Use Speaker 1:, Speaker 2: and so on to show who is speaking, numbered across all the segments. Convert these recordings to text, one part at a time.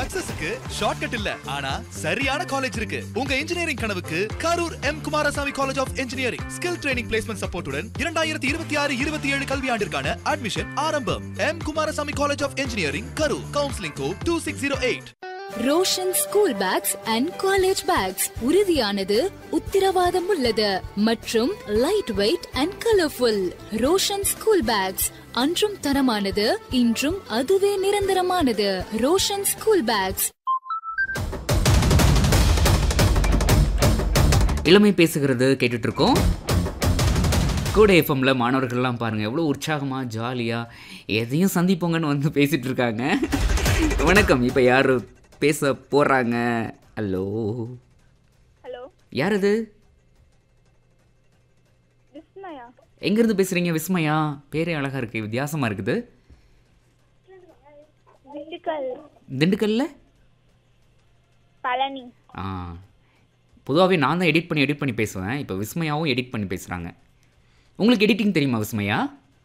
Speaker 1: சக்சஸுக்கு shortcut இல்ல ஆனா சரியான காலேஜ் இருக்கு உங்க இன்ஜினியரிங் கனவுக்கு Karur M Kumarasamy college of engineering skill training placement சப்போர்ட்டுடன் இரண்டாயிரத்தி இருபத்தி ஆறு இருபத்தி ஏழு கல்வியாண்டிற்கான அட்மிஷன் ஆரம்பம் M Kumarasamy college of engineering Karur counselling code two six zero eight
Speaker 2: Roshan school bags and college bags உறுதியானது உத்திரவாதம் உள்ளது மற்றும் light weight and colourful Roshan school bags அன்றும் தரமானது இன்றும் அதுவே நிரந்தரமானது ரோஷன் ஸ்கூல் பேக்ஸ்
Speaker 3: இளமை பேசுகிறது கேட்டுட்டு இருக்கோம் கூட எஃப்எம்ல மாணவர்கள்லாம் பாருங்க எவ்வளோ உற்சாகமா ஜாலியா எதையும் சந்திப்போங்கன்னு வந்து பேசிட்டு இருக்காங்க வணக்கம் இப்போ யார் பேச போறாங்க ஹலோ
Speaker 4: ஹலோ
Speaker 3: யார் இது
Speaker 4: விஸ்மயா
Speaker 3: எங்கேருந்து பேசுறீங்க விஸ்மயா பேரே அழகா இருக்கு வித்தியாசமா இருக்குது
Speaker 4: திண்டுக்கல்
Speaker 3: திண்டுக்கல்ல
Speaker 4: பழனி
Speaker 3: ஆ பொதுவாகவே நான் தான் எடிட் பண்ணி எடிட் பண்ணி பேசுவேன் இப்போ விஸ்மயாவும் எடிட் பண்ணி பேசுகிறாங்க உங்களுக்கு எடிட்டிங் தெரியுமா விஸ்மயா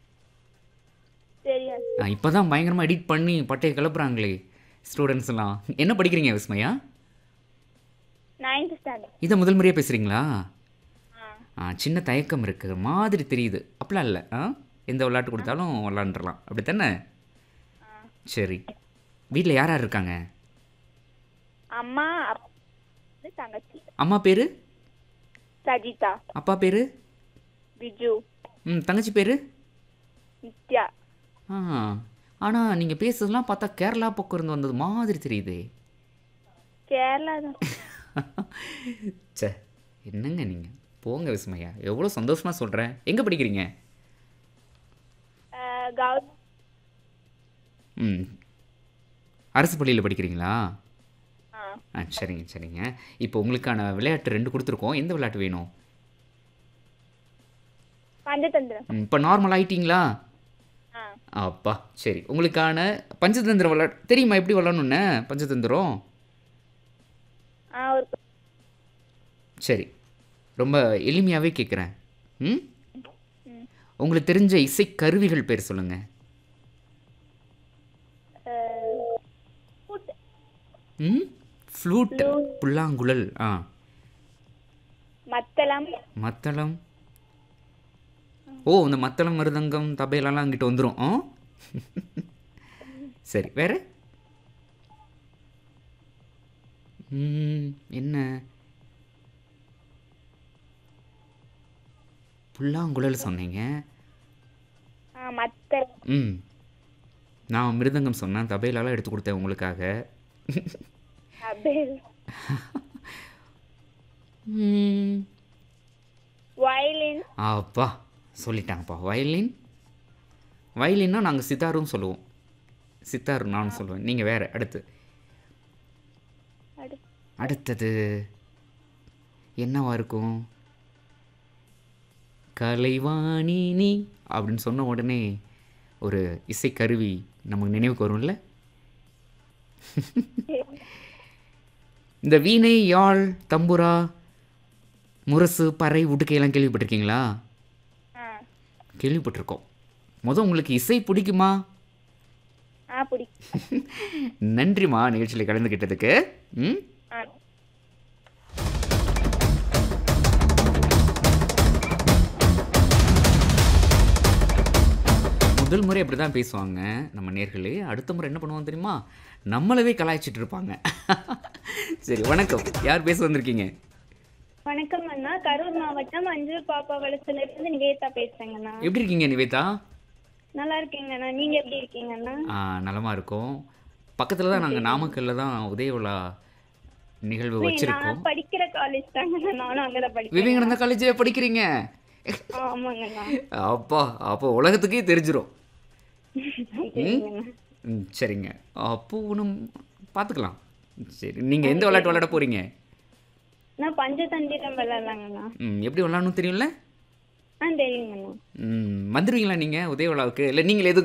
Speaker 4: தெரியாது
Speaker 3: இப்போ தான் பயங்கரமாக எடிட் பண்ணி பட்டையை கிளப்புறாங்களே ஸ்டூடெண்ட்ஸ் எல்லாம் என்ன படிக்கிறீங்க விஸ்மயா
Speaker 4: நைன்த் ஸ்டாண்டர்ட்
Speaker 3: இதை முதல் முறையாக பேசுகிறீங்களா
Speaker 4: ஆ
Speaker 3: ஆ சின்ன தயக்கம் இருக்குது மாதிரி தெரியுது அப்படிலாம் இல்லை ஆ எந்த விளையாட்டு கொடுத்தாலும் விளாண்டுறலாம் அப்படி தானே சரி வீட்டில் யார் யார் இருக்காங்க
Speaker 4: அம்மா அப்பா தங்கச்சி
Speaker 3: அம்மா பேர்
Speaker 4: சஜிதா
Speaker 3: அப்பா பேர்
Speaker 4: பிஜு
Speaker 3: ம் தங்கச்சி பேர்
Speaker 4: நித்யா
Speaker 3: ஆ ஆனால் நீங்கள் பேசுறதெல்லாம் பார்த்தா கேரளா பக்கம் இருந்து வந்தது மாதிரி தெரியுதே
Speaker 4: கேரளா தான்
Speaker 3: ச்சே என்னங்க நீங்கள் போங்க விஸ்மயா எவ்வளோ சந்தோஷமாக சொல்கிறேன் எங்கே படிக்கிறீங்க
Speaker 4: கவு
Speaker 3: ம் அரசு பள்ளியில் படிக்கிறீங்களா
Speaker 4: ஆ
Speaker 3: ஆ சரிங்க சரிங்க இப்போ உங்களுக்கான விளையாட்டு ரெண்டு கொடுத்துருக்கோம் எந்த விளையாட்டு வேணும்
Speaker 4: பஞ்சதந்திரம்
Speaker 3: ம், இப்போ நார்மல் ஆயிட்டீங்களா
Speaker 4: ஆ
Speaker 3: அப்பா சரி உங்களுக்கான பஞ்சதந்திரம் விளையாட்டு தெரியுமா எப்படி விளாடணுன்னு பஞ்சதந்திரம்
Speaker 4: ஆ ஒரு
Speaker 3: சரி ரொம்ப எளிமையாகவே கேட்குறேன் ம்
Speaker 4: ம்.
Speaker 3: உங்களுக்கு தெரிஞ்ச இசை கருவிகள் பேர் சொல்லுங்கள்
Speaker 4: அஹ், foot,
Speaker 3: ம் ஃப்ளூட்
Speaker 4: Flute.
Speaker 3: புல்லாங்குழல் ஆ
Speaker 4: மத்தளம்
Speaker 3: மத்தளம் ஓ இந்த மத்தளம் மிருதங்கம் தபையிலலாம் அங்கிட்ட வந்துடும் ஆ சரி வேற ம், என்ன புல்லாங்குழல் சொன்னீங்க
Speaker 4: ஆ மத்தளம்
Speaker 3: ம் நான் மிருதங்கம் சொன்னேன் தபையிலலாம் எடுத்து கொடுத்தேன் உங்களுக்காக
Speaker 4: அபேல்
Speaker 3: ம்,
Speaker 4: வயலின்
Speaker 3: அப்பா சொல்லிட்டாங்கப்பா வயலின் வயலின்னா நாங்கள் சித்தாரும் சொல்லுவோம் சித்தார் நானும் சொல்லுவேன் நீங்கள் வேற அடுத்து
Speaker 4: அடுத்து
Speaker 3: அடுத்தது என்னவா இருக்கும் கலைவாணி நீ அப்படின்னு சொன்ன உடனே ஒரு இசைக்கருவி நமக்கு நினைவுக்கு வரும்ல இந்த வீணை யாழ் தம்புரா முரசு பறை உடுக்கையெல்லாம் கேள்விப்பட்டிருக்கீங்களா
Speaker 4: ஆ
Speaker 3: கேள்விப்பட்டிருக்கோம் முத உங்களுக்கு இசை பிடிக்குமா
Speaker 4: ஆ பிடிக்கும்
Speaker 3: நன்றிம்மா நிகழ்ச்சியில் கலந்துக்கிட்டதுக்கு ம்
Speaker 4: ஆ
Speaker 3: முதல் முறை அப்படி தான் பேசுவாங்க நம்ம நேர்களே அடுத்த முறை என்ன பண்ணுவாங்க தெரியுமா நம்மளவே கலாய்ச்சிட்டு இருப்பாங்க சரி வணக்கம் யார் பேச வந்திருக்கீங்க
Speaker 4: வணக்கம் அண்ணா கரூர் மாவட்டம் அஞ்சூர் பாப்பா வளத்துல இருந்து நிவேதா பேசுறேங்கண்ணா
Speaker 3: எப்படி இருக்கீங்க நிவேதா
Speaker 4: நல்லா இருக்கீங்கண்ணா நீங்க எப்படி இருக்கீங்கண்ணா
Speaker 3: ஆ நலமாக இருக்கோம் பக்கத்தில் தான் நாங்கள் நாமக்கல்ல தான் உதயவிழா நிகழ்வு வச்சுருக்கோம்
Speaker 4: நான் படிக்கிற காலேஜ் தாங்கண்ணா நானும் அங்கதான் படிக்கிறேன்
Speaker 3: விவேகானந்தா காலேஜில் படிக்கிறீங்க
Speaker 4: ஆமாங்கண்ணா
Speaker 3: அப்பா அப்போ உலகத்துக்கே தெரிஞ்சிரும்
Speaker 4: சரிங்கண்ணா
Speaker 3: ம், சரிங்க அப்போ ஒன்றும் பார்த்துக்கலாம் சரி நீங்கள் எந்த விளையாட்டு விளையாட போகிறீங்க
Speaker 4: நான் பஞ்சதந்திரம் விளையாடலாங்கண்ணா
Speaker 3: ம் எப்படி விளாடணும் தெரியும்ல
Speaker 4: ஆ தெரியுங்கண்ணா
Speaker 3: ம் வந்துடுவீங்களா நீங்கள் உதய விழாவுக்கு இல்லை நீங்கள் எதுவும்